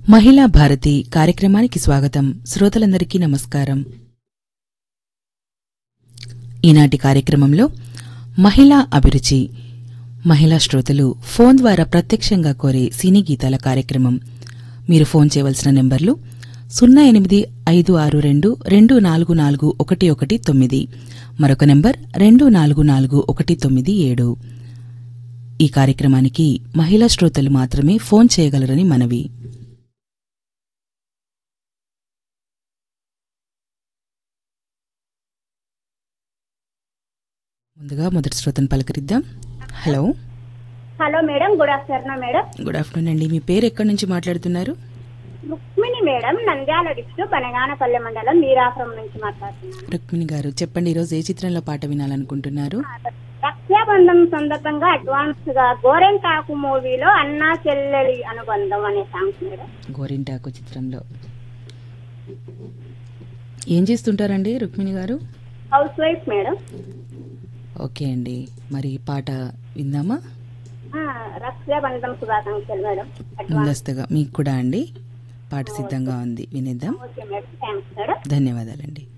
మహిళా భారతి కార్యక్రమానికి స్వాగతం శ్రోతలందరికీ నమస్కారం ఈనాటి కార్యక్రమంలో మహిళా అభిరుచి మహిళా శ్రోతలు ఫోన్ ద్వారా ప్రత్యక్షంగా కోరే సినీ గీతాల కార్యక్రమం మీరు ఫోన్ చేయవలసిన నెంబర్లు సున్నా ఎనిమిది ఐదు ఆరు రెండు రెండు నాలుగు నాలుగు ఒకటి ఒకటి తొమ్మిది మరొక నెంబర్ రెండు నాలుగు నాలుగు ఒకటి తొమ్మిది ఏడు ఈ కార్యక్రమానికి మహిళా శ్రోతలు మాత్రమే ఫోన్ చేయగలరని మనవి ముందుగా మొదటి శ్రోతను పలకరిద్దాం hello hello madam good afternoon madam good afternoon అండి మీ పేరు ఎక్కడి నుంచి మాట్లాడుతున్నారు రుక్మిణి మేడం నంద్యాల డిస్ట్రిక్ట్ బనగానపల్లె మండలం మీరాపురం నుంచి మాట్లాడుతున్నాను రుక్మిణి గారు చెప్పండి ఈరోజు ఏ చిత్రంలో పాట వినాలనుకుంటున్నారు రక్షాబంధం సందర్భంగా అడ్వాన్స్ గా గోరెంటాకు మూవీలో అన్నా చెల్లెలి అనుబంధం అనే సాంగ్స్ మేడం గోరింటాకు చిత్రంలో ఏం చేస్తుంటారండి రుక్మిణి గారు హౌస్ వైఫ్ మేడం ఓకే అండి మరి ఈ పాట విందామా ఆ, రక్షాబంధం శుభాకాంక్షలు మేడం అడ్వాన్స్ ముందస్తుగా మీకు కూడా అండి పాట సిద్ధంగా ఉంది వినేద్దాం ఓకే మేడం థ్యాంక్స్ మేడం ధన్యవాదాలండి